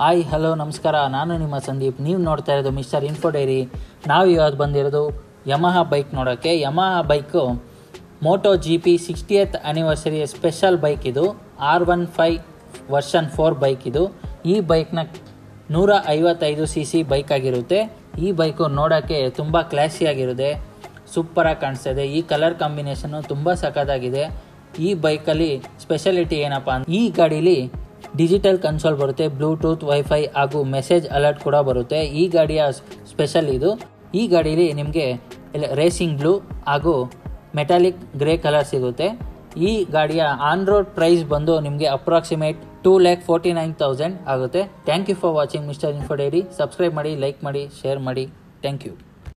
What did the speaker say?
hi hello ನಮಸ್ಕಾರ ನಾನು ನಿಮ್ಮ ಸಂದೀಪ್ ನೀವು ನೋಡ್ತಾ ಇರೋದು ಮಿಸ್ಟರ್ ಇನ್ಫೋ ಡೈರಿ ನಾವು ಇವತ್ತು ಬಂದಿರೋದು ಯಮಹ ಬೈಕ್ ನೋಡೋಕ್ಕೆ Yamaha bike Moto G P sixtieth anniversary special bike ಇದು R one five version four bike ಇದು ಈ ಬೈಕ್ನ ನೂರ ಐವತ್ತೈದು ಸಿ ಸಿ ಬೈಕ್ ಆಗಿರುತ್ತೆ ಈ ಬೈಕು ನೋಡೋಕ್ಕೆ ತುಂಬ ಕ್ಲಾಸಿಯಾಗಿರುತ್ತೆ ಸೂಪರಾಗಿ ಕಾಣಿಸ್ತಾ ಇದೆ ಈ ಕಲರ್ ಕಾಂಬಿನೇಷನ್ನು ತುಂಬ ಸಖತ್ತಾಗಿದೆ ಈ ಬೈಕಲ್ಲಿ ಸ್ಪೆಷಾಲಿಟಿ ಏನಪ್ಪ ಅಂದ್ರೆ ಈ ಗಾಡೀಲಿ ಡಿಜಿಟಲ್ ಕನ್ಸೋಲ್ ಬರುತ್ತೆ ಬ್ಲೂಟೂತ್ ವೈಫೈ ಹಾಗೂ ಮೆಸೇಜ್ ಅಲರ್ಟ್ ಕೂಡ ಬರುತ್ತೆ ಈ ಗಾಡಿಯ ಸ್ಪೆಷಲ್ ಇದು ಈ ಗಾಡೀಲಿ ನಿಮಗೆ ರೇಸಿಂಗ್ ಬ್ಲೂ ಹಾಗೂ ಮೆಟಾಲಿಕ್ ಗ್ರೇ ಕಲರ್ ಸಿಗುತ್ತೆ ಈ ಗಾಡಿಯ ಆನ್ ರೋಡ್ ಪ್ರೈಸ್ ಬಂದು ನಿಮಗೆ approximate two lakh forty nine thousand ಆಗುತ್ತೆ thank you for watching mister info diary subscribe ಮಾಡಿ ಲೈಕ್ ಮಾಡಿ ಶೇರ್ ಮಾಡಿ ಥ್ಯಾಂಕ್ ಯು